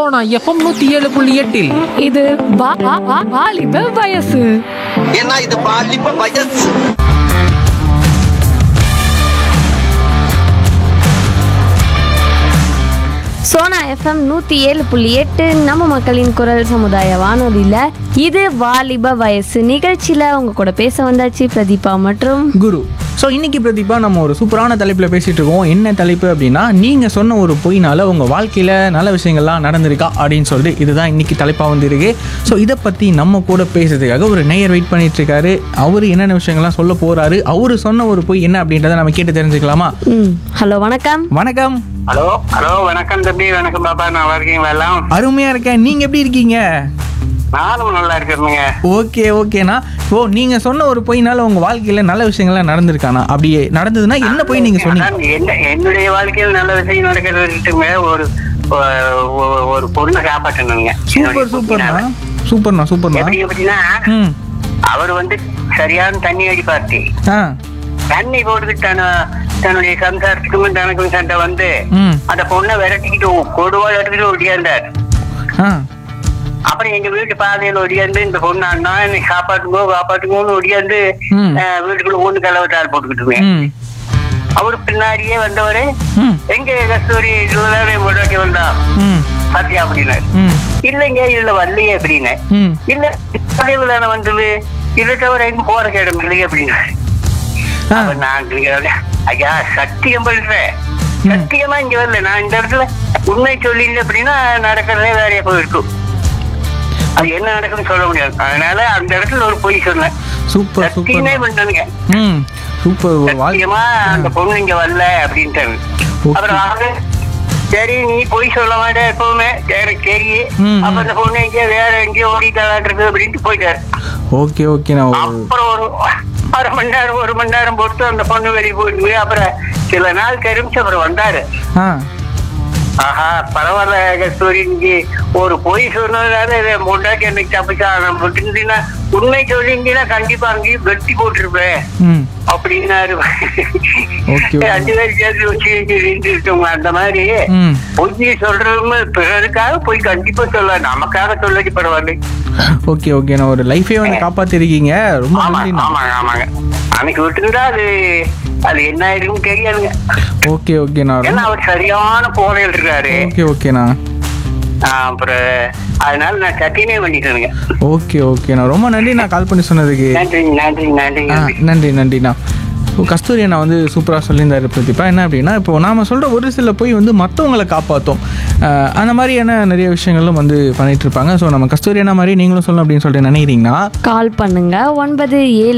Sona FM நூத்தி ஏழு புள்ளி எட்டில் இது வா- வா- வா- வாலிப வயசு ஏன்னா இது பாலிப்ப வயசு சோனா எஃப்எம் நூற்றி ஏழு புள்ளி எட்டு நம்ம மக்களின் குரல் சமுதாய வானொலியில் இது வாலிப வயசு நிகழ்ச்சியில் உங்க கூட பேச வந்தாச்சு பிரதீபா மற்றும் குரு ஸோ இன்னைக்கு பிரதீபா நம்ம ஒரு சூப்பரான தலைப்பில் பேசிகிட்டு இருக்கோம் என்ன தலைப்பு அப்படின்னா நீங்கள் சொன்ன ஒரு பொய்னால உங்கள் வாழ்க்கையில் நல்ல விஷயங்கள்லாம் நடந்திருக்கா அப்படின்னு சொல்லிட்டு இதுதான் இன்னைக்கு தலைப்பாக வந்திருக்கு ஸோ இதை பற்றி நம்ம கூட பேசுறதுக்காக ஒரு நேயர் வெயிட் பண்ணிட்டு இருக்காரு அவர் என்னென்ன விஷயங்கள்லாம் சொல்ல போகிறாரு அவர் சொன்ன ஒரு பொய் என்ன அப்படின்றத நம்ம கேட்டு தெரிஞ்சுக்கலாமா ம் ஹலோ வணக்கம் வணக்கம் ஹலோ ஹலோ வணக்கம் தம்பி வணக்கம் பாப்பா நல்லா இருக்கீங்களா எல்லாம் அருமையாக இருக்கேன் நீங்கள் எப்படி இருக்கீங்க நானும் நல்லா இருக்கிறேங்க ஓகே ஓகேண்ணா ஓ நீங்கள் சொன்ன ஒரு பொய்னால உங்கள் வாழ்க்கையில் நல்ல விஷயங்கள்லாம் நடந்திருக்காண்ணா அப்படி நடந்ததுன்னா என்ன பொய் நீங்கள் சொன்னீங்க அதான் என்ன என்னுடைய வாழ்க்கையில் நல்ல விஷயம் நடக்கிறதுட்டுங்க ஒரு ஒ- ஒ- ஒரு பொண்ணை காப்பாற்றணுங்க சூப்பர் சூப்பர்ண்ணா சூப்பர்ண்ணா சூப்பர்ண்ணா எப்படி எப்படின்னா ம் அவர் வந்து சரியான தண்ணி அடிப்பார்த்தி ஆ தண்ணி போட்டுக்கிட்டு தன தன்னுடைய சம்சாரத்துக்கும் தனக்கும் சண்டை வந்து ம் அந்த பொண்ணை விரட்டிக்கிட்டு கொடுவாள் எடுத்துக்கிட்டு ஒடியாந்தார் ஆ அப்புறம் எங்க வீட்டு பாதையில ஒடியாந்து இந்த பொண்ணு அண்ணா என்னை காப்பாற்றுங்கோ காப்பாற்றுங்கோன்னு ஒடியாந்து ம். அஹ், வீட்டுக்குள்ள ஒண்ணு கலவட்டால் போட்டுக்கிட்டுமே ம் அவரு பின்னாடியே வந்தவரு ம் எங்க கஸ்தூரி இதுதான் முன்னாடி வந்தா ம் சத்யா அப்படின்னாரு ம் இல்லைங்க இதுல வரலையே அப்படின்னு ம் இல்ல பதிவு தானே வந்தது இதை தவிர எங்க போற இடம் இல்லையே அப்படின்னாரு ஆ அப்ப நான் கேக்குறேன், ஐயா சத்தியம் பண்றேன் சத்தியமா இங்க வரல நான் இந்த இடத்துல உண்மை சொல்லிங்க அப்படின்னா நடக்கிறதே வேறையா போயிருக்கும் அது என்ன நடக்குன்னு சொல்ல முடியாது அதனால அந்த இடத்துல ஒரு பொய் சொன்னேன் சூப்பர் சத்தியமே சூப்பர் பண்ணானுங்க ம் சூப்பர் ஒரு வாழ்க்கை சத்தியமா அந்த பொண்ணு இங்க வரல அப்படின்ட்டாரு Okay. அப்புறம் அவரு, சரி நீ போய் சொல்ல மாட்டேன் எப்பவுமே எனக்கு தெரியும் ம், அப்ப ம். அந்த பொண்ணு எங்கேயோ வேற எங்கேயோ ஓடிட்டாலான்றது அப்படின்ட்டு போயிட்டாரு ஓகே ஓகே நான் ஒரு அப்புறம் ஒரு அரை மணி நேரம் ஒரு மணி நேரம் பொறுத்து அந்த பொண்ணு வெளியே போயிட்டு அப்புறம் சில நாள் கருமிச்சு அப்புறம் வந்தாரு ஆ ஆஹா பரவாயில்ல கஸ்தூரி இன்னைக்கு ஒரு பொய் சொன்னதுனால இதை முண்டாட்டி என்னைக்கு தப்பிச்சா நான் விட்டுருந்தீங்கன்னா உண்மை சொல்லியிருந்தீங்கன்னா கண்டிப்பா அங்கேயும் வெட்டி போட்டிருப்பேன் ம் அப்படின்னாரு Okay. அஞ்சு பேர் சேர்த்து வச்சு இருந்துருக்கோங்க அந்த மாதிரி ம் பொய் சொல்றவங்க பிறருக்காக போய் கண்டிப்பா சொல்ல நமக்காக சொல்லி பரவாயில்லை ஓகே ஓகே நான் ஒரு லைஃபே வந்து காப்பாத்திருக்கீங்க ரொம்ப ஆமா நன்றிண்ணா ஆமாங்க ஆமாங்க அன்னைக்கு விட்டுருந்தா அது அது என்ன ஆயிருக்கும் தெரியாதுங்க ஓகே ஓகேண்ணா ஏன்னா ரொம்ப அவர் சரியான போதையில் இருக்காரு ஓகே ஓகேண்ணா ஆஹ் அப்புறம் அதனால நான் சத்தியமே பண்ணிட்டேனுங்க ஓகே ஓகேண்ணா ரொம்ப நன்றி நான் கால் பண்ணி சொன்னதுக்கு நன்றி நன்றி நன்றி ஆ நன்றி நன்றி நன்றிண்ணா இப்போ கஸ்தூரி அண்ணா வந்து சூப்பராக சொல்லியிருந்தாரு பிரதீபா என்ன அப்படின்னா இப்போ நாம் சொல்கிற ஒரு சில போய் வந்து மற்றவங்களை காப்பாற்றும் அந்த மாதிரியான நிறைய விஷயங்களும் வந்து பண்ணிட்டு இருப்பாங்க ஸோ நம்ம கஸ்தூரி அண்ணா மாதிரி நீங்களும் சொல்லணும் அப்படின்னு சொல்லிட்டு நினைக்கிறீங்கன்னா கால் பண்ணுங்க ஒன்பது ஏழு